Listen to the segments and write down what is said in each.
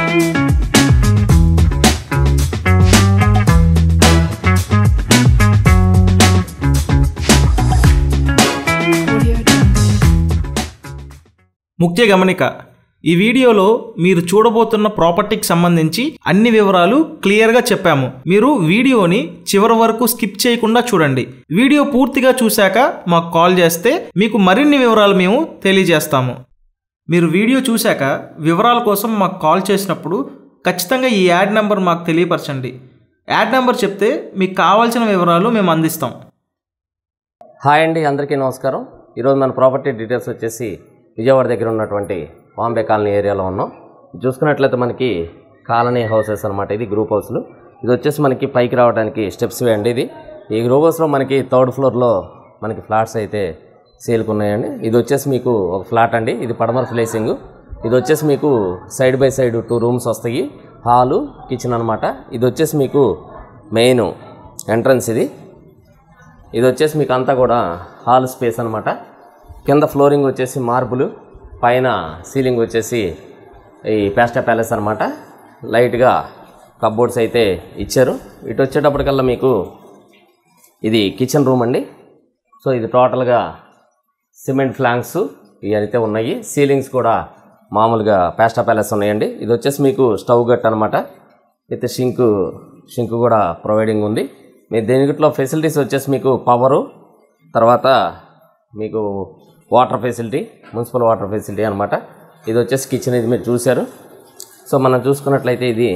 ముఖ్య గమనిక ఈ వీడియోలో మీరు చూడబోతున్న ప్రాపర్టీకి సంబంధించి అన్ని వివరాలు క్లియర్గా చెప్పాము మీరు వీడియోని చివరి వరకు స్కిప్ చేయకుండా చూడండి వీడియో పూర్తిగా చూశాక మాకు కాల్ చేస్తే మీకు మరిన్ని వివరాలు మేము తెలియజేస్తాము మీరు వీడియో చూశాక వివరాల కోసం మాకు కాల్ చేసినప్పుడు ఖచ్చితంగా ఈ యాడ్ నెంబర్ మాకు తెలియపరచండి యాడ్ నెంబర్ చెప్తే మీకు కావాల్సిన వివరాలు మేము అందిస్తాం హాయ్ అండి అందరికీ నమస్కారం ఈరోజు మన ప్రాపర్టీ డీటెయిల్స్ వచ్చేసి విజయవాడ దగ్గర ఉన్నటువంటి బాంబే కాలనీ ఏరియాలో ఉన్నాం చూసుకున్నట్లయితే మనకి కాలనీ హౌసెస్ అనమాట ఇది గ్రూప్ హౌస్లు ఇది వచ్చేసి మనకి పైకి రావడానికి స్టెప్స్ వే అండి ఇది ఈ గ్రూప్ హౌస్లో మనకి థర్డ్ ఫ్లోర్లో మనకి ఫ్లాట్స్ అయితే సేల్కి ఉన్నాయండి ఇది వచ్చేసి మీకు ఒక ఫ్లాట్ అండి ఇది పడమర ప్లేసింగ్ ఇది వచ్చేసి మీకు side by side two rooms వస్తాయి హాలు కిచెన్ అనమాట ఇది వచ్చేసి మీకు మెయిన్ ఎంట్రన్స్ ఇది ఇది వచ్చేసి మీకు అంతా కూడా హాల్ స్పేస్ అనమాట కింద ఫ్లోరింగ్ వచ్చేసి మార్బుల్ పైన సీలింగ్ వచ్చేసి ఈ పేస్టా ప్యాలెస్ అనమాట లైట్గా కబ్బోర్డ్స్ అయితే ఇచ్చారు ఇటు వచ్చేటప్పటికల్లా మీకు ఇది కిచెన్ రూమ్ అండి సో ఇది టోటల్గా సిమెంట్ ఫ్లాంక్స్ ఇవి అయితే ఉన్నాయి సీలింగ్స్ కూడా మామూలుగా పేస్టా ప్యాలెస్ ఉన్నాయండి ఇది వచ్చేసి మీకు స్టవ్ గట్ అనమాట విత్ షింక్ షింక్ కూడా ప్రొవైడింగ్ ఉంది మీరు దీనిలో ఫెసిలిటీస్ వచ్చేసి మీకు పవరు తర్వాత మీకు water facility municipal water facility అనమాట ఇది వచ్చేసి కిచెన్ ఇది మీరు చూశారు సో మనం చూసుకున్నట్లయితే ఇది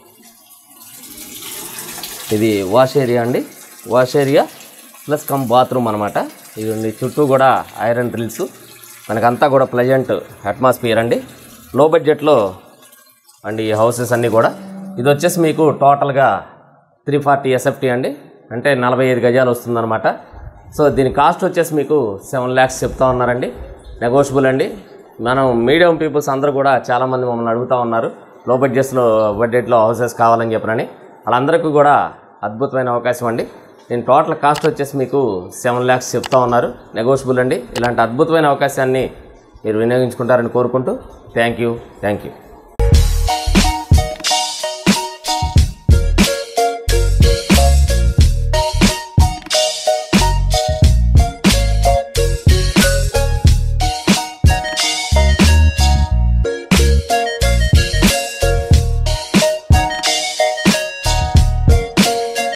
ఇది వాష్ ఏరియా అండి wash area plus come bathroom అనమాట ఇది ఉంది చుట్టూ కూడా ఐరన్ డ్రిల్స్ మనకంతా కూడా ప్లెజెంట్ అట్మాస్ఫియర్ అండి లో బడ్జెట్లో అండి ఈ హౌసెస్ అన్నీ కూడా ఇది వచ్చేసి మీకు టోటల్గా త్రీ ఫార్టీ ఎస్ఎఫ్టీ అండి అంటే నలభై ఐదు గజాలు వస్తుందన్నమాట సో దీని కాస్ట్ వచ్చేసి మీకు సెవెన్ ల్యాక్స్ చెప్తా ఉన్నారండి నెగోషియబుల్ అండి మనం మీడియం పీపుల్స్ అందరూ కూడా చాలామంది మమ్మల్ని అడుగుతూ ఉన్నారు లో బడ్జెట్స్లో బడ్జెట్లో హౌసెస్ కావాలని చెప్పనని వాళ్ళందరికీ కూడా అద్భుతమైన అవకాశం అండి దీని టోటల్ కాస్ట్ వచ్చేసి మీకు సెవెన్ ల్యాక్స్ చెప్తా ఉన్నారు నెగోషియబుల్ అండి ఇలాంటి అద్భుతమైన అవకాశాన్ని మీరు వినియోగించుకుంటారని కోరుకుంటూ థ్యాంక్ యూ థ్యాంక్ యూ